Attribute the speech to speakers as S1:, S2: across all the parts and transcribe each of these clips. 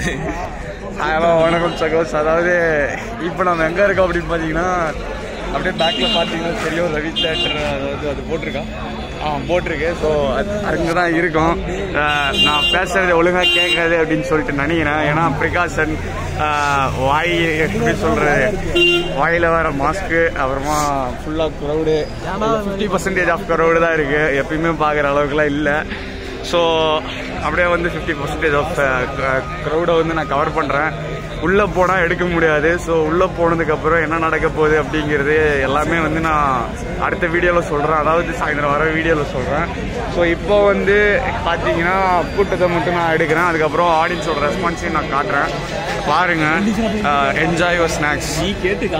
S1: hello வணக்கம் சகோஸ் அதாவது இப்போ நம்ம எங்கே இருக்கோம் அப்படின்னு பார்த்தீங்கன்னா அப்படியே பேக்கில் பார்த்தீங்கன்னா தெரியும் ரவி தேட்டர் அதாவது அது போட்டிருக்கா ஆ போட்டிருக்கு ஸோ அது அங்கே தான் இருக்கோம் அஹ், நான் பேசுறது ஒழுங்காக கேட்காது அப்படின்னு சொல்லிட்டு நினைக்கிறேன் ஏன்னா ப்ரிகாஷன் வாய் எப்படி சொல்கிறது வாயில் வர மாஸ்க்கு அப்புறமா ஃபுல்லாக crowd fifty percentage of crowd தான் இருக்குது எப்பயுமே பார்க்குற அளவுக்குலாம் இல்லை ஸோ அப்படியே வந்து ஃபிஃப்டி பர்சன்டேஜ் ஆஃப் க்ரௌடை வந்து நான் கவர் பண்ணுறேன் உள்ளே போனால் எடுக்க முடியாது ஸோ உள்ளே போனதுக்கப்புறம் என்ன நடக்க போகுது அப்படிங்கிறது எல்லாமே வந்து நான் அடுத்த வீடியோவில் சொல்கிறேன் அதாவது சாயந்தரம் வர வீடியோவில் சொல்கிறேன் ஸோ இப்போ வந்து பார்த்தீங்கன்னா கூட்டத்தை மட்டும் நான் எடுக்கிறேன் அதுக்கப்புறம் ஆடியன்ஸோட ரெஸ்பான்ஸையும் நான் காட்டுறேன் பாருங்கள் என்ஜாய் யுவர் ஸ்நாக்ஸ்
S2: நீ கேட்டுக்கா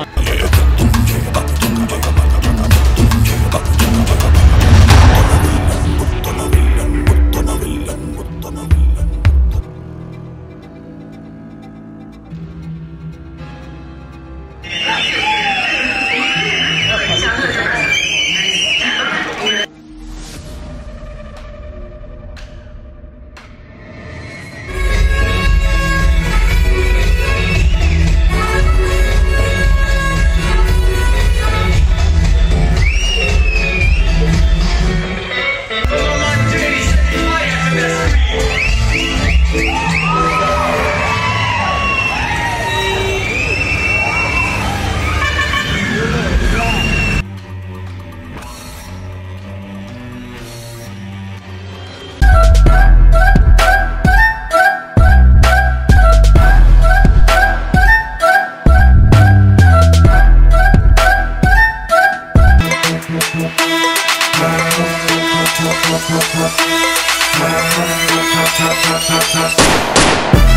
S3: Thank